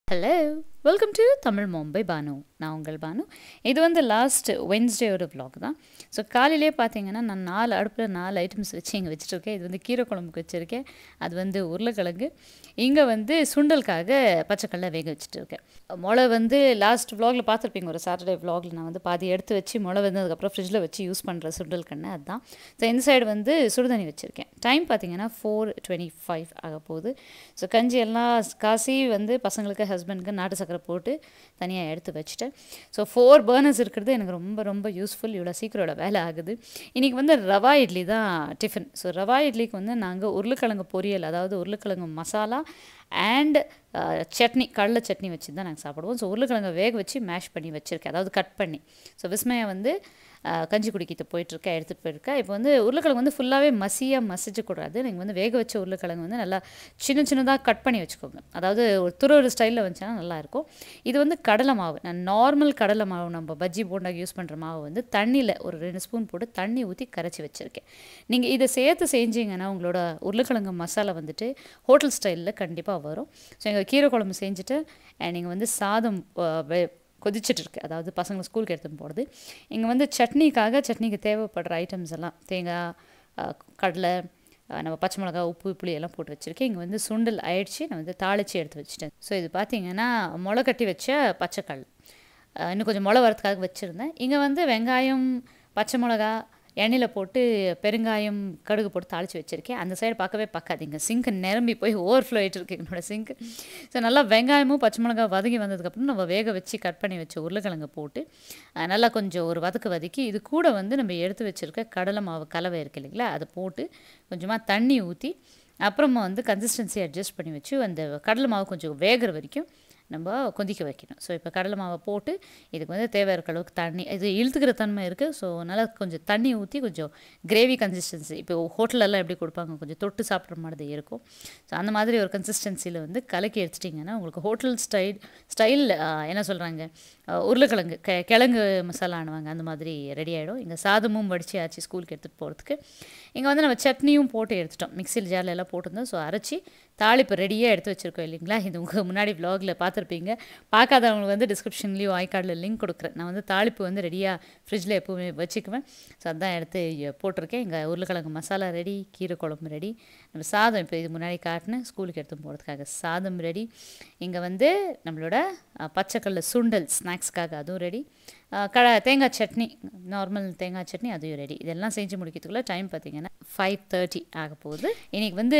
hello welcome to Tamil Mumbai Banu நான் உங்கள் பானு இது வந்து லாஸ்ட் வென்ஸ்டேயோட vlog தான் ஸோ காலையிலே பார்த்தீங்கன்னா நான் நாலு அடுப்பில் நாலு ஐட்டம்ஸ் வச்சு இங்கே வச்சுருக்கேன் இது வந்து கீரை குழம்புக்கு வச்சுருக்கேன் அது வந்து உருளைக்கிழங்கு இங்கே வந்து சுண்டலுக்காக பச்சைக்கடலை வேக வச்சுட்டு இருக்கேன் முளை வந்து லாஸ்ட் vlogல பார்த்துருப்பீங்க ஒரு சாட்டர்டே vlogல நான் வந்து பாதி எடுத்து வச்சு முளை வந்ததுக்கப்புறம் ஃப்ரிட்ஜில் வச்சு யூஸ் பண்ணுற சுண்டல் கண்ணு அதுதான் ஸோ இந்த சைடு வந்து சுடுதண்ணி வச்சுருக்கேன் டைம் பார்த்தீங்கன்னா ஃபோர் டுவெண்ட்டி ஃபைவ் ஆக போகுது ஸோ கஞ்சி எல்லாம் காசி வந்து பசங்களுக்கு ஹஸ்பண்டுக்கு நாட்டு சக்கரை போட்டு தனியாக எடுத்து வச்சுட்டேன் ஸோ ஃபோர் பர்னர்ஸ் இருக்கிறது எனக்கு ரொம்ப ரொம்ப யூஸ்ஃபுல் இவ்வளோ சீக்கிரம் இவ்வளோ வேலை ஆகுது இன்றைக்கி வந்து ரவா இட்லி தான் டிஃபன் ஸோ ரவா இட்லிக்கு வந்து நாங்கள் உருளைக்கிழங்கு பொரியல் அதாவது உருளைக்கிழங்கு மசாலா அண்ட் சட்னி கடலை சட்னி வச்சு தான் நாங்கள் சாப்பிடுவோம் ஸோ உருளைக்கிழங்கை வேக வச்சு மேஷ் பண்ணி வச்சுருக்கேன் அதாவது கட் பண்ணி ஸோ விஸ்மயா வந்து அஹ், கஞ்சி குடிக்கிட்டு போயிட்டுருக்கேன் எடுத்துகிட்டு போயிருக்கேன் இப்போ வந்து உருளைக்கிழங்கு வந்து ஃபுல்லாகவே மசியாக மசிச்சக்கூடாது நீங்கள் வந்து வேக வச்ச உருளைக்கிழங்கு வந்து நல்லா சின்ன சின்னதாக கட் பண்ணி வச்சுக்கோங்க அதாவது ஒரு துருவரு ஸ்டைலில் வந்துச்சுன்னா நல்லாயிருக்கும் இது வந்து கடலை மாவு நான் நார்மல் கடலை மாவு நம்ம பஜ்ஜி போண்டாக்கு யூஸ் பண்ணுற மாவு வந்து தண்ணியில் ஒரு ரெண்டு ஸ்பூன் போட்டு தண்ணி ஊற்றி கரைச்சி வச்சுருக்கேன் நீங்கள் இதை சேர்த்து செஞ்சீங்கன்னா உங்களோட உருளைக்கிழங்கு மசாலா வந்துட்டு ஹோட்டல் ஸ்டைலில் கண்டிப்பாக வரும் ஸோ எங்கள் கீரை குழம்பு செஞ்சுட்டு நீங்கள் வந்து சாதம் அஹ், வெ- கொதிச்சிட்டு இருக்கு அதாவது பசங்களை ஸ்கூலுக்கு எடுத்துன்னு போகிறது இங்கே வந்து சட்னிக்காக சட்னிக்கு தேவைப்படுற ஐட்டம்ஸ் எல்லாம் தேங்காய் அஹ், கடலை அஹ், நம்ம பச்சை மிளகா உப்பு புளி எல்லாம் போட்டு வச்சுருக்கேன் இங்கே வந்து சுண்டல் ஆயிடுச்சு நான் வந்து தாளித்து எடுத்து வச்சுட்டேன் ஸோ இது பார்த்தீங்கன்னா முளை கட்டி வச்ச பச்சைக்கல் அஹ், இன்னும் கொஞ்சம் முளை வரதுக்காக வச்சுருந்தேன் இங்கே வந்து வெங்காயம் பச்சை மிளகா எண்ணெயில் போட்டு பெருங்காயம் கடுகு போட்டு தாளித்து வச்சுருக்கேன் அந்த சைடு பார்க்கவே பார்க்காதீங்க சிங்க் நிரம்பி போய் ஓவர்ஃப்ளோ ஆகிட்டு இருக்கு என்னோட சிங்க் ஸோ நல்லா வெங்காயமும் பச்சை மிளகாய் வதங்கி வந்ததுக்கப்புறம் நம்ம வேக வச்சு கட் பண்ணி வச்ச உருளைக்கிழங்கை போட்டு அஹ், நல்லா கொஞ்சம் ஒரு வதக்கு வதக்கி இது கூட வந்து நம்ம எடுத்து வச்சுருக்க கடலை மாவு கலவை இருக்கு இல்லைங்களா அதை போட்டு கொஞ்சமாக தண்ணி ஊற்றி அப்புறமா வந்து கன்சிஸ்டன்சி அட்ஜஸ்ட் பண்ணி வச்சு அந்த கடலை மாவு கொஞ்சம் வேகிற வரைக்கும் நம்ம கொதிக்க வைக்கணும் ஸோ இப்போ கடலை மாவை போட்டு இதுக்கு வந்து தேவை இருக்க அளவுக்கு தண்ணி இது இழுத்துக்கிற தன்மை இருக்குது ஸோ நல்லா கொஞ்சம் தண்ணி ஊற்றி கொஞ்சம் கிரேவி கன்சிஸ்டன்சி இப்போ ஹோட்டலெல்லாம் எப்படி கொடுப்பாங்க கொஞ்சம் தொட்டு சாப்பிட்ற மாதிரி இருக்கும் ஸோ அந்த மாதிரி ஒரு கன்சிஸ்டன்சியில் வந்து கலக்கி எடுத்துட்டிங்கன்னா உங்களுக்கு ஹோட்டல் ஸ்டைல் ஸ்டைல் என்ன சொல்கிறாங்க உருளைக்கிழங்கு கெ கிழங்கு மசாலா ஆணுவாங்க அந்த மாதிரி ரெடி ஆகிடும் இங்கே சாதமும் வடிச்சு ஆச்சு ஸ்கூலுக்கு எடுத்துகிட்டு போகிறதுக்கு இங்கே வந்து நம்ம சட்னியும் போட்டு எடுத்துட்டோம் மிக்சியில் ஜாரில் எல்லாம் போட்டிருந்தோம் ஸோ அரைச்சி தாளிப்பு ரெடியாக எடுத்து வச்சுருக்கோம் இல்லைங்களா இது உங்கள் முன்னாடி vlogல பார்த்துருப்பீங்க பார்க்காதவங்களுக்கு வந்து டிஸ்கிரிப்ஷன்லேயும் ஐகார்டில் லிங்க் கொடுக்குறேன் நான் வந்து தாளிப்பு வந்து ரெடியாக ஃப்ரிட்ஜில் எப்போவுமே வச்சுக்குவேன் ஸோ அதான் எடுத்து இ- போட்டிருக்கேன் இங்கே உருளைக்கிழங்கு மசாலா ரெடி கீரை குழம்பு ரெடி நம்ம சாதம் இப்போ இது முன்னாடி காட்டினேன் ஸ்கூலுக்கு எடுத்து போகிறதுக்காக சாதம் ரெடி இங்கே வந்து நம்மளோட அஹ், பச்சைக்கல்ல சுண்டல் ஸ்நாக்ஸ்க்காக அதுவும் ரெடி க தேங்காய் சட்னி நார்மல் தேங்காய் சட்னி அதுவும் ரெடி இதெல்லாம் செஞ்சு முடிக்கிறதுக்குள்ளே டைம் பார்த்தீங்கன்னா ஃபைவ் தேர்ட்டி ஆக போகுது இன்றைக்கி வந்து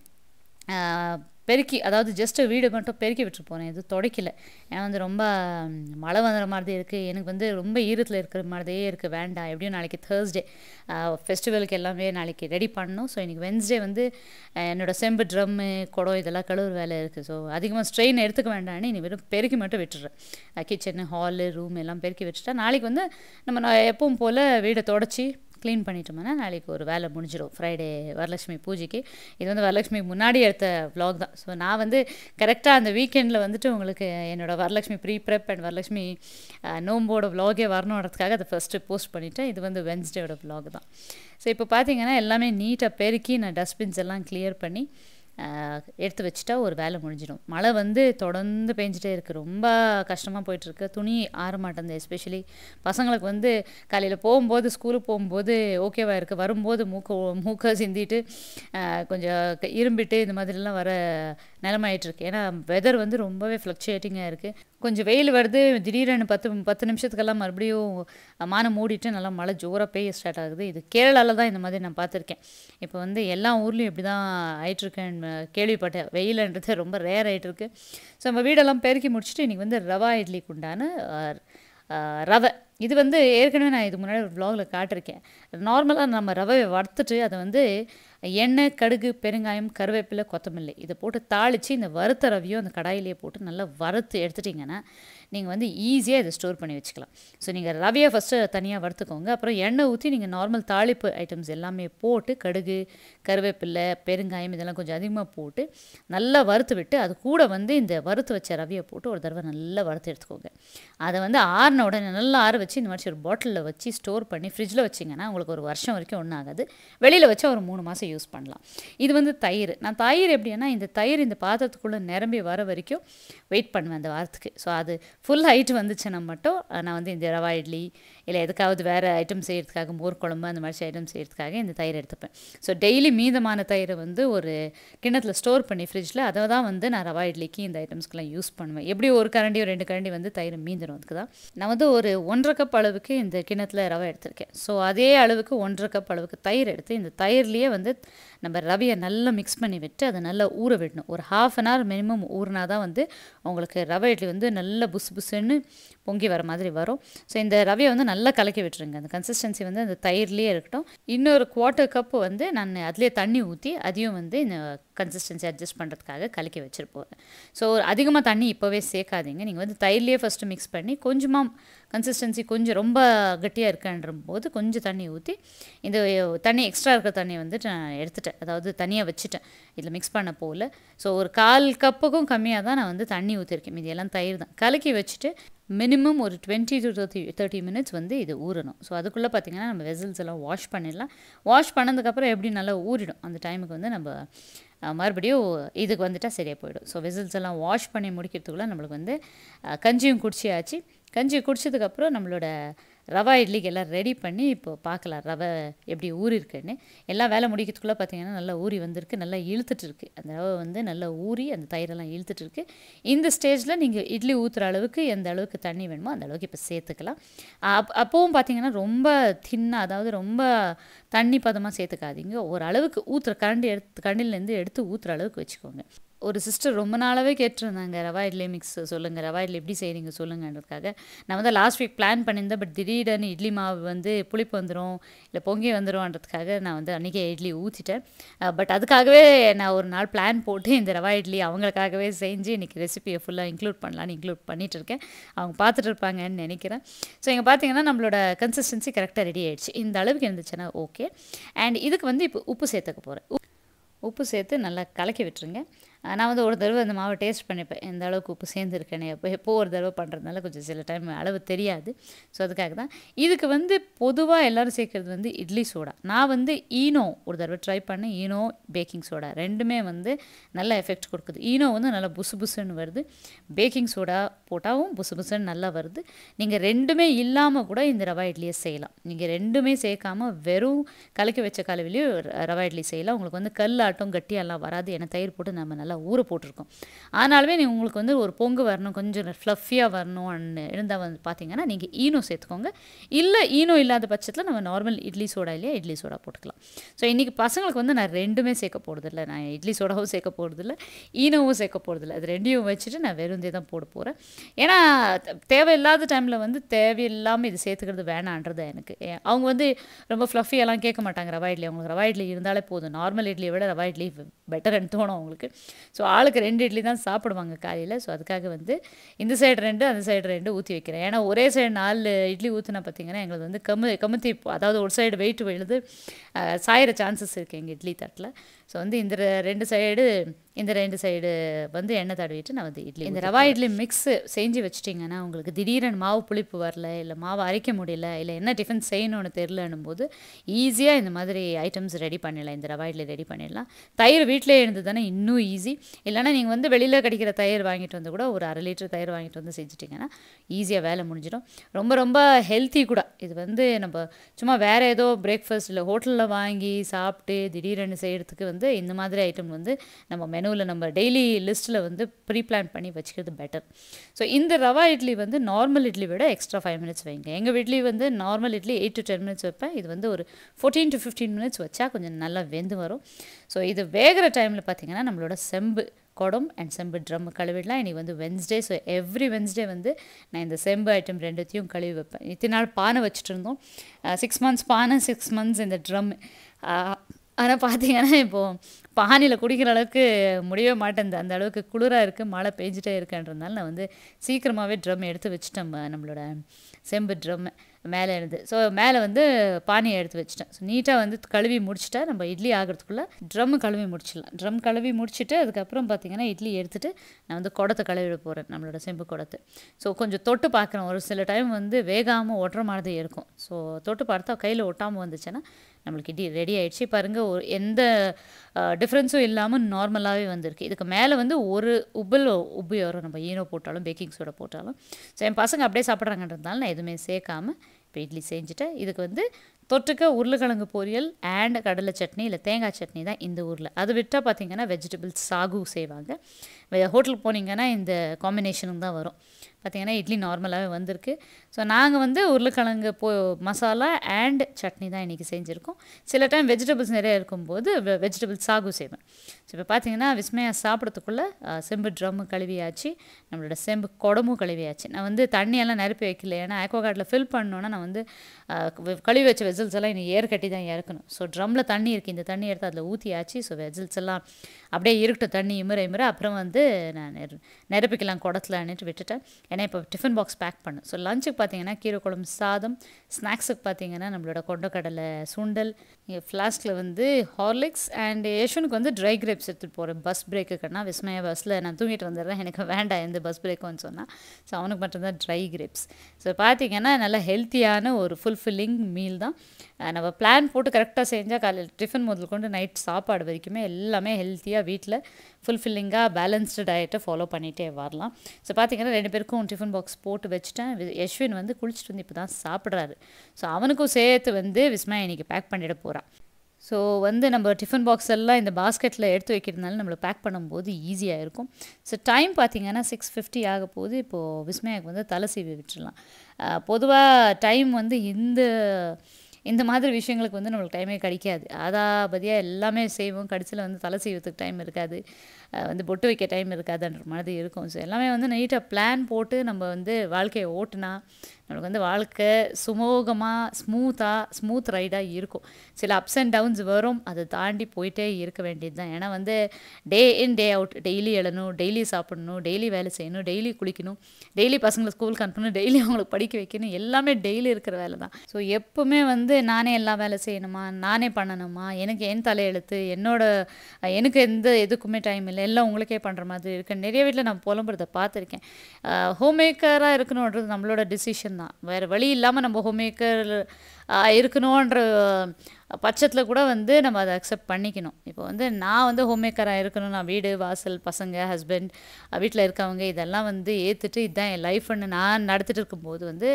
ஆஹ், பெருக்கி அதாவது ஜஸ்ட்டு வீடு மட்டும் பெருக்கி விட்டு போனேன் எதுவும் துடைக்கல ஏன்னா வந்து ரொம்ப ம், மழை வந்துற மாதிரி இருக்குது எனக்கு வந்து ரொம்ப ஈரத்தில் இருக்கிற மாதிரியே இருக்குது வேண்டாம் எப்படியும் நாளைக்கு தேர்ஸ்டே ஃபெஸ்டிவலுக்கு எல்லாமே நாளைக்கு ரெடி பண்ணணும் ஸோ இன்றைக்கி வென்ஸ்டே வந்து ஆஹ், என்னோட செம்பு ட்ரம்மு குடம் இதெல்லாம் கழுவுற வேலை இருக்குது ஸோ அதிகமாக ஸ்ட்ரெயின் எடுத்துக்க வேண்டாம்னு நீ வெறும் பெருக்கி மட்டும் விட்டுறேன் கிச்சனு ஹாலு ரூம் எல்லாம் பெருக்கி வச்சுட்டா நாளைக்கு வந்து நம்ம நான் எப்பவும் போல் வீடை தொடச்சி க்ளீன் பண்ணிட்டோம்னா நாளைக்கு ஒரு வேலை முடிஞ்சிடும் ஃப்ரைடே வரலட்சுமி பூஜைக்கு இது வந்து வரலட்சுமி முன்னாடி எடுத்த vlog தான் ஸோ நான் வந்து கரெக்டாக அந்த வீக்கெண்டில் வந்துட்டு உங்களுக்கு என்னோட Varalakshmi pre prep and Varalakshmi ah, நோம்போட vlog-ஏ வரணுன்றதுக்காக அதை ஃபஸ்ட்டு போஸ்ட் பண்ணிட்டேன் இது வந்து வென்ஸ்டேயோட vlog தான் ஸோ இப்போ பார்த்தீங்கன்னா எல்லாமே நீட்டாக பெருக்கி நான் டஸ்ட்பின்ஸ் எல்லாம் கிளியர் பண்ணி ஆஹ், எடுத்து வச்சுட்டா ஒரு வேலை முடிஞ்சிடும் மழை வந்து தொடர்ந்து பெஞ்சிட்டே இருக்குது ரொம்ப கஷ்டமாக போயிட்டுருக்கு துணி ஆற மாட்டேங்குது எஸ்பெஷலி பசங்களுக்கு வந்து காலையில் போகும்போது ஸ்கூலுக்கு போகும்போது ஓகேவா இருக்குது வரும்போது மூக்க மூக்க சிந்திட்டு ஆஹ், கொஞ்சம் க- இரும்பிட்டு இந்த மாதிரிலாம் வர நிலமாயிட்டிருக்கு ஏன்னா வெதர் வந்து ரொம்பவே ஃப்ளக்சுவேட்டிங்காக இருக்குது கொஞ்சம் வெயில் வருது திடீர்னு பத்து பத்து நிமிஷத்துக்கெல்லாம் மறுபடியும் மானம் மூடிட்டு நல்லா மழை ஜோராக பெய்ய ஸ்டார்ட் ஆகுது இது கேரளாவில் தான் இந்த மாதிரி நான் பார்த்துருக்கேன் இப்போ வந்து எல்லா ஊர்லேயும் இப்படி தான் ஆயிட்டுருக்கேன்னு கேள்விப்பட்டேன் வெயிலுன்றது ரொம்ப ரேர் ஆயிட்டிருக்கு ஸோ நம்ம வீடெல்லாம் பெருக்கி முடிச்சுட்டு இன்றைக்கி வந்து ரவா இட்லிக்கு உண்டான அஹ், அஹ், ரவை இது வந்து ஏற்கனவே நான் இது முன்னாடி ஒரு vlogல காட்டிருக்கேன் நார்மலாக நம்ம ரவையை வறுத்துட்டு அதை வந்து எண்ணெய் கடுகு பெருங்காயம் கருவேப்பிலை கொத்தமல்லி இதை போட்டு தாளித்து இந்த வறுத்த ரவையும் அந்த கடாயிலேயே போட்டு நல்லா வறுத்து எடுத்துட்டிங்கன்னா நீங்கள் வந்து ஈஸியாக இதை ஸ்டோர் பண்ணி வச்சுக்கலாம் ஸோ நீங்கள் ரவையை ஃபஸ்ட்டு தனியாக வறுத்துக்கோங்க அப்புறம் எண்ணெய் ஊற்றி நீங்கள் நார்மல் தாளிப்பு ஐட்டம்ஸ் எல்லாமே போட்டு கடுகு கருவேப்பிலை பெருங்காயம் இதெல்லாம் கொஞ்சம் அதிகமாக போட்டு நல்லா வறுத்து விட்டு அது கூட வந்து இந்த வறுத்து வச்ச ரவையை போட்டு ஒரு தடவை நல்லா வறுத்து எடுத்துக்கோங்க அதை வந்து ஆறின உடனே நல்லா ஆற வச்சு இந்த மாதிரி ஒரு பாட்டிலில் வச்சு ஸ்டோர் பண்ணி ஃப்ரிட்ஜில் வச்சிங்கன்னா உங்களுக்கு ஒரு வருஷம் வரைக்கும் ஒன்றும் ஆகாது வெளியில் வச்சா ஒரு மூணு மாதம் யூஸ் பண்ணலாம் இது வந்து தயிர் நான் தயிர் எப்படின்னா இந்த தயிர் இந்த பாத்திரத்துக்குள்ளே நிரம்பி வர வரைக்கும் வெயிட் பண்ணுவேன் அந்த வாரத்துக்கு ஸோ அது ஃபுல் ஹைட் வந்துச்சுன்னா மட்டும் அஹ், நான் வந்து இந்த ரவா இட்லி இல்லை எதுக்காவது வேறு ஐட்டம் செய்கிறதுக்காக மோர் குழம்பு அந்த மாதிரி ஐட்டம் செய்கிறதுக்காக இந்த தயிர் எடுத்துப்பேன் ஸோ டெய்லி மீதமான தயிரை வந்து ஒரு கிண்ணத்தில் ஸ்டோர் பண்ணி ஃப்ரிட்ஜில் அதை தான் வந்து நான் ரவா இட்லிக்கு இந்த ஐட்டம்ஸ்க்கெலாம் யூஸ் பண்ணுவேன் எப்படி ஒரு கரண்டி ஒரு ரெண்டு கரண்டி வந்து தயிர் மீந்துடும் அதுக்கு தான் நான் வந்து ஒரு ஒன்றரை கப் அளவுக்கு இந்த கிண்ணத்தில் ரவை எடுத்திருக்கேன் ஸோ அதே அளவுக்கு ஒன்றரை கப் அளவுக்கு தயிர் எடுத்து இந்த தயிர்லேயே வந்து நம்ம ரவையை நல்லா மிக்ஸ் பண்ணி விட்டு அதை நல்லா ஊற விடணும் ஒரு ஹாஃப் அன் ஹவர் மினிமம் ஊறினா தான் வந்து உங்களுக்கு ரவை இட்லி வந்து நல்லா புஸ் புஸ்ன்னு பொங்கி வர மாதிரி வரும் ஸோ இந்த ரவையை வந்து நல்லா கலக்கி விட்டுருங்க அந்த கன்சிஸ்டன்சி வந்து அந்த தயிர்லேயே இருக்கட்டும் இன்னொரு குவார்ட்டர் கப்பு வந்து நான் அதுலேயே தண்ணி ஊற்றி அதையும் வந்து இந்த கன்சிஸ்டன்சி அட்ஜஸ்ட் பண்ணுறதுக்காக கலக்கி வச்சுருப்போம் ஸோ அதிகமாக தண்ணி இப்போவே சேர்க்காதீங்க நீங்கள் வந்து தயிர்லேயே ஃபஸ்ட்டு மிக்ஸ் பண்ணி கொஞ்சமாக கன்சிஸ்டன்சி கொஞ்சம் ரொம்ப கட்டியாக இருக்கன்ற போது கொஞ்சம் தண்ணி ஊற்றி இந்த தண்ணி எக்ஸ்ட்ரா இருக்கிற தண்ணியை வந்து நான் எடுத்துட்டேன் அதாவது தனியாக வச்சுட்டேன் இதில் மிக்ஸ் பண்ண போகல ஸோ ஒரு கால் கப்புக்கும் கம்மியாக தான் நான் வந்து தண்ணி ஊற்றிருக்கேன் மீதி எல்லாம் தயிர் தான் கலக்கி வச்சுட்டு மினிமம் ஒரு twenty to thirty thirty minutes வந்து இது ஊறணும் ஸோ அதுக்குள்ளே பார்த்தீங்கன்னா நம்ம வெசல்ஸ் எல்லாம் வாஷ் பண்ணிடலாம் வாஷ் பண்ணதுக்கப்புறம் எப்படி நல்லா ஊறிடும் அந்த டைமுக்கு வந்து நம்ம அஹ், மறுபடியும் இதுக்கு வந்துட்டால் சரியாக போயிடும் ஸோ வெசல்ஸ் எல்லாம் வாஷ் பண்ணி முடிக்கிறதுக்குள்ளே நம்மளுக்கு வந்து அஹ், கஞ்சியும் குடிச்சியாச்சு கஞ்சி குடிச்சதுக்கப்புறம் நம்மளோட ரவா இட்லிக்கு எல்லாம் ரெடி பண்ணி இப்போ பார்க்கலாம் ரவை எப்படி ஊறி இருக்குன்னு எல்லா வேலை முடிக்கிறதுக்குள்ளே பார்த்தீங்கன்னா நல்லா ஊறி வந்திருக்கு நல்லா இழுத்துட்டு இருக்கு அந்த ரவை வந்து நல்லா ஊறி அந்த தயிரெல்லாம் இழுத்துட்டு இருக்கு இந்த ஸ்டேஜில் நீங்கள் இட்லி ஊற்றுற அளவுக்கு எந்த அளவுக்கு தண்ணி வேணுமோ அந்த அளவுக்கு இப்போ சேர்த்துக்கலாம் அப் அப்போவும் பார்த்தீங்கன்னா ரொம்ப தின்னாக அதாவது ரொம்ப தண்ணி பதமாக சேர்த்துக்காதீங்க ஒரு அளவுக்கு ஊற்றுற கரண்டி எடுத்து கரண்டிலேருந்து எடுத்து ஊற்றுற அளவுக்கு வச்சுக்கோங்க ஒரு சிஸ்டர் ரொம்ப நாளாகவே கேட்டிருந்தாங்க ரவா இட்லி மிக்ஸ் சொல்லுங்கள் ரவா இட்லி எப்படி செய்கிறீங்க சொல்லுங்கன்றதுக்காக நான் வந்து லாஸ்ட் வீக் பிளான் பண்ணியிருந்தேன் பட் திடீர்னு இட்லி மாவு வந்து புளிப்பு வந்துடும் இல்லை பொங்கி வந்துடும்ன்றதுக்காக நான் வந்து அன்றைக்கே இட்லி ஊற்றிட்டேன் பட் அதுக்காகவே நான் ஒரு நாள் பிளான் போட்டு இந்த ரவா இட்லி அவங்களுக்காகவே செஞ்சு இன்றைக்கி ரெசிபியை ஃபுல்லாக இன்க்ளூட் பண்ணலான்னு இன்க்ளூட் பண்ணிட்டு இருக்கேன் அவங்க பார்த்துட்டு இருப்பாங்கன்னு நினைக்கிறேன் ஸோ இங்கே பார்த்தீங்கன்னா நம்மளோட கன்சிஸ்டன்சி கரெக்டாக ரெடி ஆயிடுச்சு இந்த அளவுக்கு இருந்துச்சுன்னா ஓகே அண்ட் இதுக்கு வந்து இப்போ உப்பு சேர்த்துக்க போகிறேன் உப்பு சேர்த்து நல்லா கலக்கி விட்டுருங்க அஹ் நான் வந்து ஒரு தடவை அந்த மாவை டேஸ்ட் பண்ணிப்பேன் எந்த அளவுக்கு உப்பு சேர்ந்துருக்கேனே எப்போ எப்போ ஒரு தடவை பண்ணுறதுனால கொஞ்சம் சில டைம் அளவு தெரியாது ஸோ அதுக்காக தான் இதுக்கு வந்து பொதுவாக எல்லோரும் சேர்க்குறது வந்து இட்லி சோடா நான் வந்து ஈனோ ஒரு தடவை ட்ரை பண்ணேன் ஈனோ பேக்கிங் சோடா ரெண்டுமே வந்து நல்ல எஃபெக்ட் கொடுக்குது ஈனோ வந்து நல்லா புசு புசுன்னு வருது பேக்கிங் சோடா போட்டாவும் புசு புசுன்னு நல்லா வருது நீங்கள் ரெண்டுமே இல்லாமல் கூட இந்த ரவா இட்லியை செய்யலாம் நீங்கள் ரெண்டுமே சேர்க்காம வெறும் கலக்கி வச்ச கலவிலையும் ரவா இட்லி செய்யலாம் உங்களுக்கு வந்து கல் ஆட்டம் கட்டியெல்லாம் வராது ஏன்னா தயிர் போட்டு நம்ம நல்லா ஊற போட்டிருக்கோம் ஆனாலுமே நீ உங்களுக்கு வந்து ஒரு பொங்கு வரணும் கொஞ்சம் ஃப்ளஃபியாக வரணும்னு இருந்தால் வந்து பார்த்தீங்கன்னா நீங்கள் ஈனோ சேர்த்துக்கோங்க இல்லை ஈனோ இல்லாத பட்சத்தில் நம்ம நார்மல் இட்லி சோடா இல்லையா இட்லி சோடா போட்டுக்கலாம் ஸோ இன்றைக்கி பசங்களுக்கு வந்து நான் ரெண்டுமே சேர்க்க போகிறதில்ல நான் இட்லி சோடாவும் சேர்க்க போகிறதில்ல ஈனோவும் சேர்க்க போகிறதில்ல அது ரெண்டையும் வச்சுட்டு நான் வெறுந்தே தான் போட போகிறேன் ஏன்னா த- தேவையில்லாத டைமில் வந்து தேவையில்லாமல் இது சேர்த்துக்கிறது வேணான்றது எனக்கு ஏ- அவங்க வந்து ரொம்ப ஃப்ளஃபியெல்லாம் கேட்க மாட்டாங்க ரவா இட்லி அவங்களுக்கு ரவா இட்லி இருந்தாலே போதும் நார்மல் இட்லியை விட ரவா இட்லி பெட்டர்னு தோணும் அவங்களுக்கு ஸோ ஆளுக்கு ரெண்டு இட்லி தான் சாப்பிடுவாங்க காலையில் ஸோ அதுக்காக வந்து இந்த சைடு ரெண்டு அந்த சைடு ரெண்டு ஊற்றி வைக்கிறேன் ஏன்னா ஒரே சைடு நாலு இட்லி ஊற்றினா பார்த்தீங்கன்னா எங்களுக்கு வந்து கமு கமுத்தி அதாவது ஒரு சைடு வெயிட் விழுது அஹ், சாயிற சான்சஸ் இருக்குது எங்கள் இட்லி தட்டில் ஸோ வந்து இந்த ரெ- ரெண்டு சைடு இந்த ரெண்டு சைடு வந்து எண்ணெய் தடவிட்டு நான் வந்து இட்லி இந்த ரவா இட்லி மிக்ஸ் செஞ்சு வச்சிட்டிங்கன்னா உங்களுக்கு திடீர்னு மாவு புளிப்பு வரல இல்லை மாவு அரைக்க முடியல இல்லை என்ன டிஃபன் செய்யணும்னு தெரிலன்னும் போது ஈஸியாக இந்த மாதிரி ஐட்டம்ஸ் ரெடி பண்ணிடலாம் இந்த ரவா இட்லி ரெடி பண்ணிடலாம் தயிர் வீட்டிலே இருந்து தானே இன்னும் ஈஸி இல்லைன்னா நீங்கள் வந்து வெளியில் கிடைக்கிற தயிர் வாங்கிட்டு வந்து கூட ஒரு அரை லிட்டர் தயிர் வாங்கிட்டு வந்து செஞ்சுட்டிங்கன்னா ஈஸியாக வேலை முடிஞ்சிடும் ரொம்ப ரொம்ப ஹெல்த்தி கூட இது வந்து நம்ம சும்மா வேறு ஏதோ பிரேக்ஃபாஸ்ட் இல்லை ஹோட்டலில் வாங்கி சாப்பிட்டு திடீர்னு செய்கிறதுக்கு வந்து இந்த மாதிரி ஐட்டம் வந்து நம்ம மெனுவில் நம்ம டெய்லி லிஸ்ட்டில் வந்து ப்ரீ பிளான் பண்ணி வச்சுக்கிறது பெட்டர் ஸோ இந்த ரவா இட்லி வந்து நார்மல் இட்லி விட எக்ஸ்ட்ரா ஃபைவ் மினிட்ஸ் வைங்க எங்கள் வீட்லேயும் வந்து normal idli eight to ten minutes வைப்பேன் இது வந்து ஒரு ஃபோர்டீன் டு ஃபிஃப்டீன் மினிட்ஸ் வச்சா கொஞ்சம் நல்லா வெந்து வரும் ஸோ இது வேகிற டைமில் பார்த்தீங்கன்னா நம்மளோட செம்பு குடம் அண்ட் செம்பு ட்ரம் கழுவிடலாம் இன்றைக்கி வந்து வென்ஸ்டே ஸோ எவ்ரி வென்ஸ்டே வந்து நான் இந்த செம்பு ஐட்டம் ரெண்டுத்தையும் கழுவி வைப்பேன் இத்தனை நாள் பானை வச்சுட்டு இருந்தோம் சிக்ஸ் மந்த்ஸ் பானை சிக்ஸ் மந்த்ஸ் இந்த ட்ரம் ஆனால் பார்த்தீங்கன்னா இப்போது பானியில் குடிக்கிற அளவுக்கு முடியவே மாட்டேங்குது அந்த அளவுக்கு குளிராக இருக்குது மழை பெஞ்சிட்டே இருக்குன்றதுனால நான் வந்து சீக்கிரமாகவே ட்ரம் எடுத்து வச்சுட்டேன் ம- நம்மளோட செம்பு ட்ரம் மேலே இருந்து ஸோ மேலே வந்து பானியை எடுத்து வச்சுட்டேன் ஸோ நீட்டாக வந்து கழுவி முடிச்சுட்டா நம்ம இட்லி ஆகிறதுக்குள்ளே ட்ரம் கழுவி முடிச்சிடலாம் ட்ரம் கழுவி முடிச்சுட்டு அதுக்கப்புறம் பார்த்தீங்கன்னா இட்லி எடுத்துட்டு நான் வந்து குடத்தை கழுவிட போகிறேன் நம்மளோட செம்பு குடத்தை ஸோ கொஞ்சம் தொட்டு பார்க்குறேன் ஒரு சில டைம் வந்து வேகாமல் ஒட்டுற மாதிரி இருக்கும் ஸோ தொட்டு பார்த்தா கையில் ஒட்டாமல் வந்துச்சுன்னா நம்மளுக்கு இடி ரெடி ஆயிடுச்சு பாருங்கள் ஒரு எந்த டிஃப்ரென்ஸும் இல்லாமல் நார்மலாகவே வந்திருக்கு இதுக்கு மேலே வந்து ஒரு உப்பில் உப்பி வரும் நம்ம ஈனோ போட்டாலும் பேக்கிங் சோடா போட்டாலும் ஸோ என் பசங்க அப்படியே சாப்பிட்றாங்கன்றதுனால நான் எதுவுமே சேர்க்காம இப்போ இட்லி செஞ்சுட்டேன் இதுக்கு வந்து தொட்டுக்க உருளைக்கிழங்கு பொரியல் அண்ட் கடலை சட்னி இல்லை தேங்காய் சட்னி தான் இந்த ஊரில் அது விட்டால் பார்த்தீங்கன்னா வெஜிடபிள்ஸ் சாகு செய்வாங்க ஹோட்டலுக்கு போனீங்கன்னா இந்த காம்பினேஷனும் தான் வரும் பார்த்தீங்கன்னா இட்லி நார்மலாகவே வந்திருக்கு ஸோ நாங்கள் வந்து உருளைக்கிழங்கு போ மசாலா அண்ட் சட்னி தான் இன்றைக்கி செஞ்சுருக்கோம் சில டைம் வெஜிடபிள்ஸ் நிறைய இருக்கும்போது வெஜிடபிள்ஸ் சாகு செய்வேன் ஸோ இப்போ பார்த்தீங்கன்னா விஸ்மயா சாப்பிட்றதுக்குள்ளே செம்பு ட்ரம்மு கழுவியாச்சு நம்மளோட செம்பு குடமும் கழுவியாச்சு நான் வந்து தண்ணியெல்லாம் நிரப்பி வைக்கல ஏன்னா ஆக்வாகார்டில் ஃபில் பண்ணோன்னா நான் வந்து கழுவி வச்ச வெஜில்ஸ் எல்லாம் இன்னும் ஏர் கட்டி தான் இறக்கணும் ஸோ ட்ரம்மில் தண்ணி இருக்குது இந்த தண்ணி எடுத்து அதில் ஊற்றியாச்சு ஸோ வெஜில்ஸ் எல்லாம் அப்படியே இருக்கட்டும் தண்ணி இமுறை இமுறை அப்புறம் வந்து நான் நெரு நிரப்பிக்கலாம் குடத்துலன்னுட்டு விட்டுட்டேன் ஏன்னா இப்போ டிஃபன் பாக்ஸ் பேக் பண்ணு ஸோ லஞ்சுக்கு பார்த்தீங்கன்னா கீரை குழம்பு சாதம் ஸ்நாக்ஸுக்கு பார்த்தீங்கன்னா நம்மளோட கொண்டக்கடலை சுண்டல் ஃப்ளாஸ்கில் வந்து ஹார்லிக்ஸ் அண்ட் யஷ்வனுக்கு வந்து ட்ரை கிரேப்ஸ் எடுத்துகிட்டு போகிறேன் பஸ் பிரேக்குக்குன்னா விஸ்மய பஸ்ஸில் நான் தூங்கிட்டு வந்துடுறேன் எனக்கு வேண்டாம் எந்த பஸ் பிரேக்குன்னு சொன்னால் ஸோ அவனுக்கு மட்டும்தான் ட்ரை கிரேப்ஸ் ஸோ பார்த்தீங்கன்னா நல்ல ஹெல்த்தியான ஒரு ஃபுல்ஃபில்லிங் மீல் தான் நம்ம பிளான் போட்டு கரெக்டாக செஞ்சால் காலையில் டிஃபன் முதல் கொண்டு நைட் சாப்பாடு வரைக்குமே எல்லாமே ஹெல்த்தியாக வீட்டில் ஃபுல்ஃபில்லிங்காக பேலன்ஸ்டு டயட்டை ஃபாலோ பண்ணிகிட்டே வரலாம் ஸோ பார்த்தீங்கன்னா ரெண்டு பேருக்கும் டிஃபன் பாக்ஸ் போட்டு வச்சுட்டேன் யஷ்வின் வந்து குளிச்சுட்டு வந்து இப்போ தான் சாப்பிட்றாரு ஸோ அவனுக்கும் சேர்த்து வந்து விஸ்மயா இன்றைக்கி பேக் பண்ணிட போகிறான் ஸோ வந்து நம்ம டிஃபன் பாக்ஸ் எல்லாம் இந்த பாஸ்கெட்டில் எடுத்து வைக்கிறதுனால நம்மளை பேக் பண்ணும்போது ஈஸியாக இருக்கும் ஸோ டைம் பார்த்திங்கன்னா சிக்ஸ் ஃபிஃப்டி ஆக போது இப்போது விஸ்மயாவுக்கு வந்து தலை சீவி விட்டுடலாம் பொதுவாக டைம் வந்து இந்த இந்த மாதிரி விஷயங்களுக்கு வந்து நம்மளுக்கு டைமே கிடைக்காது அதாபதியாக எல்லாமே செய்வோம் கடைசியில் வந்து தலை செய்வதுக்கு டைம் இருக்காது வந்து பொட்டு வைக்க டைம் இருக்காதுன்ற மாதிரி இருக்கும் ஸோ எல்லாமே வந்து நீட்டாக பிளான் போட்டு நம்ம வந்து வாழ்க்கையை ஓட்டுனா நம்மளுக்கு வந்து வாழ்க்கை சுமூகமாக ஸ்மூத்தாக ஸ்மூத் ரைடாக இருக்கும் சில அப்ஸ் அண்ட் டவுன்ஸ் வரும் அதை தாண்டி போயிட்டே இருக்க வேண்டியது தான் ஏன்னா வந்து day in day out daily எழணும் டெய்லி சாப்பிடணும் டெய்லி வேலை செய்யணும் டெய்லி குளிக்கணும் டெய்லி பசங்களை ஸ்கூலுக்கு அனுப்பணும் டெய்லி அவங்களுக்கு படிக்க வைக்கணும் எல்லாமே டெய்லி இருக்கிற வேலை தான் ஸோ எப்போவுமே வந்து நானே எல்லா வேலை செய்யணுமா நானே பண்ணணுமா எனக்கு என் தலையெழுத்து என்னோட எனக்கு எந்த எதுக்குமே டைம் இல்லை எல்லாம் உங்களுக்கே பண்ணுற மாதிரி இருக்கு நிறைய வீட்டில் நான் புலம்புறதை பார்த்துருக்கேன் ஹோம் மேக்கராக இருக்கணுன்றது நம்மளோட டிசிஷன் தான் வேறு வழி இல்லாமல் நம்ம ஹோம் மேக்கர் இருக்கணுன்ற பட்சத்தில் கூட வந்து நம்ம அதை அக்செப்ட் பண்ணிக்கணும் இப்போ வந்து நான் வந்து ஹோம் மேக்கராக இருக்கணும் நான் வீடு வாசல் பசங்க ஹஸ்பண்ட் வீட்டில் இருக்கவங்க இதெல்லாம் வந்து ஏற்றுட்டு இதுதான் என் லைஃப்னு நான் நடத்திட்டு இருக்கும்போது வந்து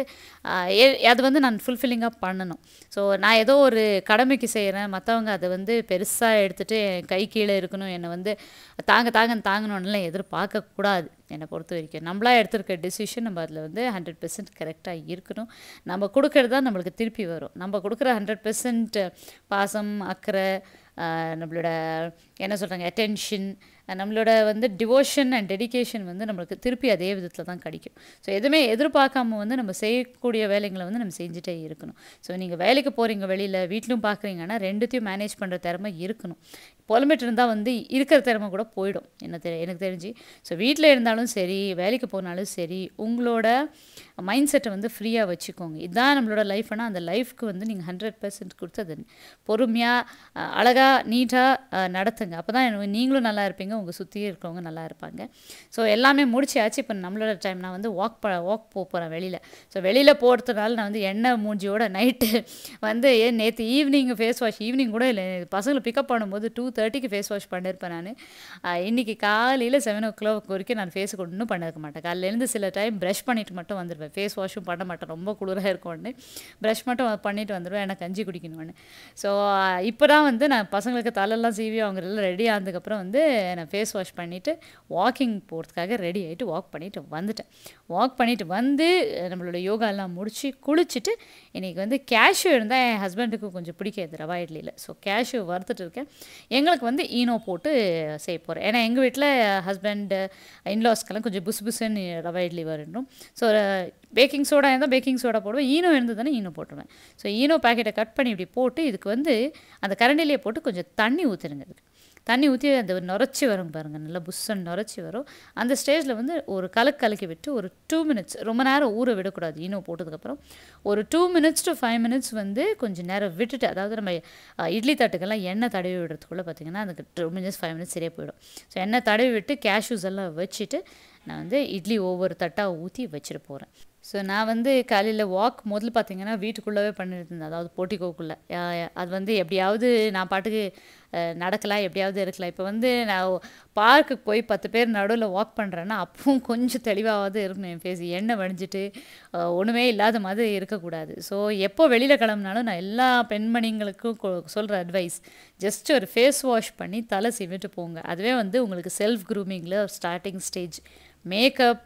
அது வந்து நான் ஃபுல்ஃபில்லிங்காக பண்ணணும் ஸோ நான் ஏதோ ஒரு கடமைக்கு செய்கிறேன் மற்றவங்க அதை வந்து பெருசாக எடுத்துகிட்டு என் கை கீழே இருக்கணும் என்னை வந்து தாங்க தாங்க தாங்கணும்னுலாம் எதிர்பார்க்கக்கூடாது என்னை பொறுத்த வரைக்கும் நம்மளாக எடுத்திருக்க டெசிஷன் நம்ம அதில் வந்து ஹண்ட்ரட் பெர்சன்ட் கரெக்டாக இருக்கணும் நம்ம கொடுக்கறது தான் நம்மளுக்கு திருப்பி வரும் நம்ம கொடுக்குற ஹண்ட்ரட் பெர்சன்ட் பாசம் அக்கறை நம்மளோட என்ன சொல்கிறாங்க அட்டென்ஷன் நம்மளோட வந்து டிவோஷன் அண்ட் டெடிக்கேஷன் வந்து நம்மளுக்கு திருப்பி அதே விதத்தில் தான் கிடைக்கும் ஸோ எதுவுமே எதிர்பார்க்காம வந்து நம்ம செய்யக்கூடிய வேலைங்களை வந்து நம்ம செஞ்சுட்டே இருக்கணும் ஸோ நீங்கள் வேலைக்கு போகிறீங்க வெளியில் வீட்டிலும் பார்க்குறீங்கன்னா ரெண்டுத்தையும் மேனேஜ் பண்ணுற திறமை இருக்கணும் புலம்பிட்டு இருந்தால் வந்து இருக்கிற திறமை கூட போயிடும் என்ன தெரி எனக்கு தெரிஞ்சு ஸோ வீட்டில் இருந்தாலும் சரி வேலைக்கு போனாலும் சரி உங்களோட மைண்ட் செட்டை வந்து ஃப்ரீயாக வச்சுக்கோங்க இதுதான் நம்மளோட லைஃப்னா அந்த லைஃப்க்கு வந்து நீங்கள் ஹண்ட்ரட் பர்சன்ட் கொடுத்து அதை பொறுமையாக அழகாக நீட்டாக நடத்துங்க அப்போ தான் நீங்களும் நல்லா இருப்பீங்க உங்கள் சுற்றி இருக்கிறவங்க நல்லா இருப்பாங்க ஸோ எல்லாமே முடிச்சாச்சு இப்போ நம்மளோட டைம் நான் வந்து வாக் ப வாக் போக போகிறேன் வெளியில் ஸோ வெளியில் போகிறதுனால நான் வந்து எண்ணெய் மூஞ்சியோட நைட்டு வந்து ஏன் நேற்று ஈவினிங் ஃபேஸ் வாஷ் ஈவினிங் கூட இல்லை பசங்களை பிக்கப் பண்ணும்போது டூ தேர்ட்டிக்கு ஃபேஸ் வாஷ் பண்ணியிருப்பேன் நான் இன்றைக்கி காலையில் செவன் ஓ கிளாக் வரைக்கும் நான் ஃபேஸுக்கு ஒன்றும் பண்ணிருக்க மாட்டேன் காலையிலேருந்து சில டைம் ப்ரஷ் பண்ணிட்டு மட்டும் வந்துடுவேன் ஃபேஸ் வாஷும் பண்ண மாட்டேன் ரொம்ப குளிராக இருக்கும்னு ப்ரஷ் மட்டும் பண்ணிட்டு வந்துடுவேன் எனக்கு கஞ்சி குடிக்கணும்னு ஸோ இப்போ தான் வந்து நான் பசங்களுக்கு தலையெல்லாம் சீவி அவங்க எல்லாம் ரெடி ஆனதுக்கப்புறம் வந்து நான் ஃபேஸ் வாஷ் பண்ணிவிட்டு வாக்கிங் போகிறதுக்காக ரெடி ஆகிட்டு வாக் பண்ணிவிட்டு வந்துட்டேன் வாக் பண்ணிவிட்டு வந்து நம்மளோட யோகாலாம் முடித்து குளிச்சுட்டு இன்றைக்கி வந்து கேஷ்யூ இருந்தால் என் ஹஸ்பண்டுக்கு கொஞ்சம் பிடிக்காது ரவா இட்லியில் ஸோ கேஷ்யூ வறுத்துட்டு இருக்கேன் எங்களுக்கு வந்து ஈனோ போட்டு செய்ய போகிறேன் ஏன்னா எங்கள் வீட்டில் ஹஸ்பண்டு இன்லாஸ்க்கெல்லாம் கொஞ்சம் புசு புசுன்னு ரவா இட்லி வரணும் ஸோ பேக்கிங் சோடா இருந்தால் பேக்கிங் சோடா போடுவேன் ஈனோ இருந்ததுன்னா ஈனோ போட்டுருவேன் ஸோ ஈனோ பேக்கெட்டை கட் பண்ணி இப்படி போட்டு இதுக்கு வந்து அந்த கரண்டிலேயே போட்டு கொஞ்சம் தண்ணி ஊற்றுருங்க இதுக்கு தண்ணி ஊற்றி அந்த நுரைச்சி வரும் பாருங்கள் நல்லா புஷ்ஷன் நுரைச்சி வரும் அந்த ஸ்டேஜில் வந்து ஒரு கலக்கு கலக்கி விட்டு ஒரு டூ மினிட்ஸ் ரொம்ப நேரம் ஊற விடக்கூடாது ஈனோ போட்டதுக்கப்புறம் ஒரு two minutes to five minutes வந்து கொஞ்சம் நேரம் விட்டுட்டு அதாவது நம்ம இட்லி தட்டுக்கெல்லாம் எண்ணெய் தடவி விடுறதுக்குள்ளே பார்த்திங்கன்னா அதுக்கு டூ மினிட்ஸ் ஃபைவ் மினிட்ஸ் சரியாக போயிடும் ஸோ எண்ணெய் தடவி விட்டு கேஷ்யூஸ் எல்லாம் வச்சுட்டு நான் வந்து இட்லி ஒவ்வொரு தட்டாக ஊற்றி வச்சுட்டு போகிறேன் ஸோ நான் வந்து காலையில் வாக் முதல்ல பார்த்தீங்கன்னா வீட்டுக்குள்ளவே பண்ணிட்டு இருந்தேன் அதாவது போட்டிக்கோக்குள்ளே அது வந்து எப்படியாவது நான் பாட்டுக்கு அஹ், நடக்கலாம் எப்படியாவது இருக்கலாம் இப்போ வந்து நான் பார்க்குக்கு போய் பத்து பேர் நடுவில் வாக் பண்ணுறேன்னா அப்பவும் கொஞ்சம் தெளிவாவது இருக்கணும் என் ஃபேஸ் எண்ணெய் வடிஞ்சிட்டு அஹ், ஒன்றுமே இல்லாத மாதிரி இருக்கக்கூடாது ஸோ எப்போ வெளியில் கிளம்புனாலும் நான் எல்லா பெண்மணிங்களுக்கும் சொல்கிற அட்வைஸ் ஜஸ்ட் ஒரு ஃபேஸ் வாஷ் பண்ணி தலை சீவிட்டு போங்க அதுவே வந்து உங்களுக்கு செல்ஃப் க்ரூமிங்கில் ஸ்டார்டிங் ஸ்டேஜ் மேக்கப்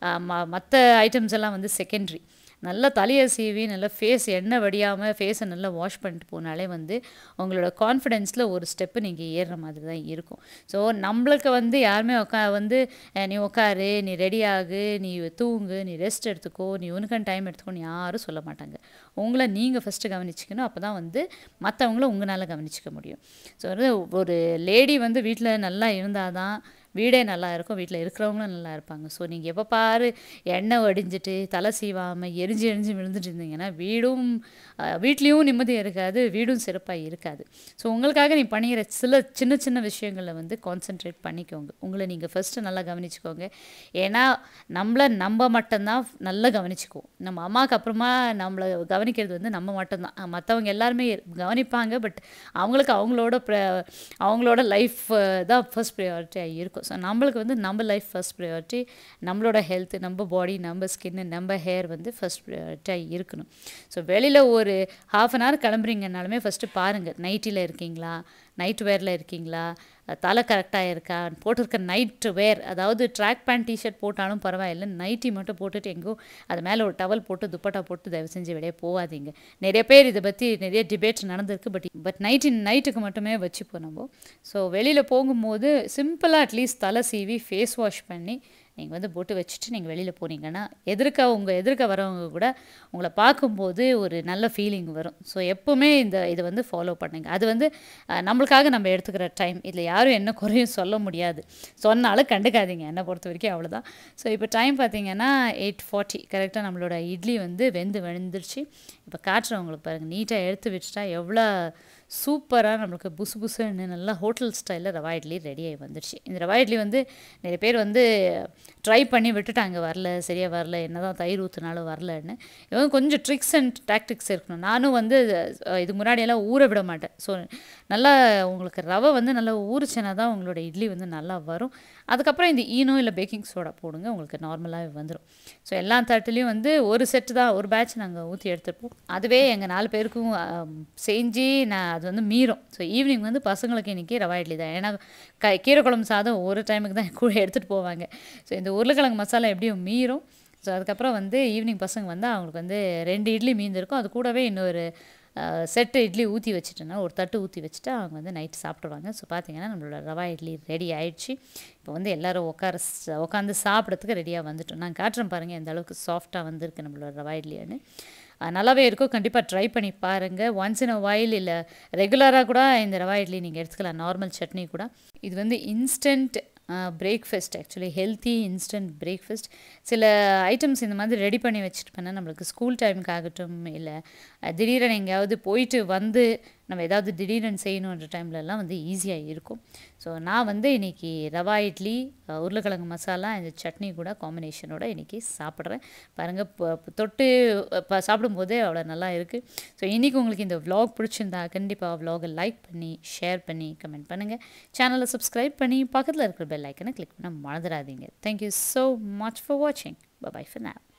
மற்ற ஐட்டம்ஸ் எல்லாம் வந்து செகண்ட்ரி நல்லா தலையை சீவி நல்லா ஃபேஸ் எண்ணெய் வடியாமல் ஃபேஸை நல்லா வாஷ் பண்ணிட்டு போனாலே வந்து உங்களோட கான்ஃபிடென்ஸில் ஒரு ஸ்டெப்பு நீங்கள் ஏறுற மாதிரி தான் இருக்கும் ஸோ நம்மளுக்கு வந்து யாருமே உக்கா வந்து அஹ், நீ உட்காரு நீ ரெடி ஆகு நீ தூங்கு நீ ரெஸ்ட் எடுத்துக்கோ நீ உனக்கான டைம் எடுத்துக்கோன்னு யாரும் சொல்ல மாட்டாங்க உங்களை நீங்கள் ஃபஸ்ட்டு கவனிச்சிக்கணும் அப்போ தான் வந்து மற்றவங்கள உங்களால் கவனிச்சிக்க முடியும் ஸோ வந்து ஒரு லேடி வந்து வீட்டில் நல்லா இருந்தால் தான் வீடே நல்லா இருக்கும் வீட்டில் இருக்கிறவங்களும் நல்லா இருப்பாங்க ஸோ நீங்கள் எப்போ பாரு எண்ணெய் வடிஞ்சிட்டு தலை சீவாமல் எரிஞ்சு எரிஞ்சு விழுந்துட்டு இருந்தீங்கன்னா வீடும் அஹ், வீட்லேயும் நிம்மதி இருக்காது வீடும் சிறப்பாக இருக்காது ஸோ உங்களுக்காக நீ பண்ணிக்கிற சில சின்ன சின்ன விஷயங்களில் வந்து கான்சென்ட்ரேட் பண்ணிக்கோங்க உங்களை நீங்கள் ஃபஸ்ட்டு நல்லா கவனிச்சுக்கோங்க ஏன்னா நம்மளை நம்ம மட்டும்தான் நல்லா கவனிச்சுக்குவோம் நம்ம அம்மாவுக்கு அப்புறமா நம்மளை கவனிக்கிறது வந்து நம்ம மட்டும்தான் மற்றவங்க எல்லாருமே கவனிப்பாங்க பட் அவங்களுக்கு அவங்களோட ப்ர அவங்களோட லைஃப் தான் ஃபர்ஸ்ட் ப்ரையாரிட்டியாக இருக்கும் ஸோ நம்மளுக்கு வந்து நம்ம லைஃப் ஃபர்ஸ்ட் ப்ரையாரிட்டி நம்மளோட ஹெல்த் நம்ம பாடி நம்ம ஸ்கின்னு நம்ம ஹேர் வந்து ஃபர்ஸ்ட் ப்ரையாரிட்டியாக இருக்கணும் ஸோ வெளியில் ஒரு ஹாஃப் அன் ஹவர் கிளம்புறீங்கனாலுமே ஃபஸ்ட்டு பாருங்கள் நைட்டியில் இருக்கீங்களா நைட் வேரில் இருக்கீங்களா தலை கரெக்டாக இருக்கா போட்டிருக்க நைட் வேர் அதாவது ட்ராக் பேண்ட் டிஷர்ட் போட்டாலும் பரவாயில்ல நைட்டி மட்டும் போட்டுட்டு எங்கோ அது மேலே ஒரு டவல் போட்டு துப்பட்டா போட்டு தயவு செஞ்சு வெளியே போகாதீங்க நிறைய பேர் இதை பற்றி நிறைய டிபேட் நடந்திருக்கு பட் பட் நைட்டி நைட்டுக்கு மட்டுமே வச்சுப்போம் நம்ம ஸோ வெளியில் போகும்போது சிம்பிளாக அட்லீஸ்ட் தலை சீவி ஃபேஸ் வாஷ் பண்ணி நீங்கள் வந்து போட்டு வச்சுட்டு நீங்கள் வெளியில் போனீங்கன்னா எதிர்க்க உங்கள் எதிர்க்க வரவங்க கூட உங்களை பார்க்கும்போது ஒரு நல்ல ஃபீலிங் வரும் ஸோ எப்போவுமே இந்த இதை வந்து ஃபாலோ பண்ணுங்க அது வந்து அஹ், நம்மளுக்காக நம்ம எடுத்துக்கிற டைம் இதில் யாரும் என்ன குறையும் சொல்ல முடியாது சொன்னாலும் கண்டுக்காதீங்க என்னை பொறுத்த வரைக்கும் அவ்வளோதான் ஸோ இப்போ டைம் பார்த்தீங்கன்னா எயிட் ஃபார்ட்டி கரெக்டாக நம்மளோட இட்லி வந்து வெந்து வெந்துருச்சு இப்போ காட்டுறவங்களுக்கு பாருங்கள் நீட்டாக எடுத்து வச்சுட்டா எவ்வளோ சூப்பராக நம்மளுக்கு புசு புசுன்னு நல்லா ஹோட்டல் ஸ்டைலில் ரவா இட்லி ரெடி ஆகி வந்துடுச்சு இந்த ரவா இட்லி வந்து நிறைய பேர் வந்து ட்ரை பண்ணி விட்டுட்டாங்க வரல சரியாக வரல என்னதான் தயிர் ஊற்றுனாலும் வரலன்னு இவங்க கொஞ்சம் ட்ரிக்ஸ் அண்ட் டாக்டிக்ஸ் இருக்கணும் நானும் வந்து அஹ், இதுக்கு முன்னாடியெல்லாம் ஊற விட மாட்டேன் ஸோ நல்லா உங்களுக்கு ரவை வந்து நல்லா ஊறிச்சுனா தான் உங்களோட இட்லி வந்து நல்லா வரும் அதுக்கப்புறம் இந்த ஈனோ இல்லை பேக்கிங் சோடா போடுங்க உங்களுக்கு நார்மலாகவே வந்துடும் ஸோ எல்லா தட்டுலேயும் வந்து ஒரு செட்டு தான் ஒரு பேட்ச் நாங்கள் ஊற்றி எடுத்துப்போம் அதுவே எங்கள் நாலு பேருக்கும் ஆம், செஞ்சு நான் அது வந்து மீறும் ஸோ ஈவினிங் வந்து பசங்களுக்கு இன்றைக்கி ரவா இட்லி தான் ஏன்னா க கீரை குழம்பு சாதம் ஒரு டைமுக்கு தான் கூட எடுத்துகிட்டு போவாங்க ஸோ இந்த உருளைக்கிழங்கு மசாலா எப்படியும் மீறும் ஸோ அதுக்கப்புறம் வந்து ஈவினிங் பசங்க வந்து அவங்களுக்கு வந்து ரெண்டு இட்லி மீந்திருக்கும் அது கூடவே இன்னொரு செட்டு இட்லி ஊற்றி வச்சுட்டேன்னா ஒரு தட்டு ஊற்றி வச்சுட்டு அவங்க வந்து நைட்டு சாப்பிடுவாங்க ஸோ பார்த்தீங்கன்னா நம்மளோட ரவா இட்லி ரெடி ஆயிடுச்சு இப்போ வந்து எல்லோரும் உட்கார ச- உட்காந்து சாப்பிட்றதுக்கு ரெடியாக வந்துட்டோம் நான் காட்டுறேன் பாருங்கள் எந்த அளவுக்கு சாஃப்டாக வந்திருக்கு நம்மளோட ரவா இட்லின்னு அஹ் நல்லாவே இருக்கும் கண்டிப்பாக ட்ரை பண்ணி பாருங்கள் ஒன்ஸ் இன் அ வாயில் இல்லை ரெகுலராக கூட இந்த ரவா இட்லி நீங்கள் எடுத்துக்கலாம் நார்மல் சட்னி கூட இது வந்து instant breakfast actually healthy instant breakfast சில ஐட்டம்ஸ் இந்த மாதிரி ரெடி பண்ணி வச்சுட்டு பண்ணால் நம்மளுக்கு ஸ்கூல் டைமுக்கு ஆகட்டும் இல்லை திடீரென எங்கேயாவது போயிட்டு வந்து நம்ம ஏதாவது திடீர்னு செய்யணுன்ற டைம்லலாம் வந்து ஈஸியாக இருக்கும் ஸோ நான் வந்து இன்றைக்கி ரவா இட்லி அஹ், உருளைக்கிழங்கு மசாலா இந்த சட்னி கூட காம்பினேஷனோட இன்றைக்கி சாப்பிட்றேன் பாருங்கள் இப்போ தொட்டு இப்போ சாப்பிடும்போதே அவ்வளோ நல்லா இருக்குது ஸோ இன்றைக்கி உங்களுக்கு இந்த vlog பிடிச்சிருந்தா கண்டிப்பாக vlog-அ லைக் பண்ணி ஷேர் பண்ணி கமெண்ட் பண்ணுங்கள் சேனலை சப்ஸ்கிரைப் பண்ணி பக்கத்தில் இருக்கிற பெல் ஐக்கனை கிளிக் பண்ண மறந்துடாதீங்க தேங்க்யூ ஸோ மச் ஃபார் வாட்சிங் பை ஃபார் now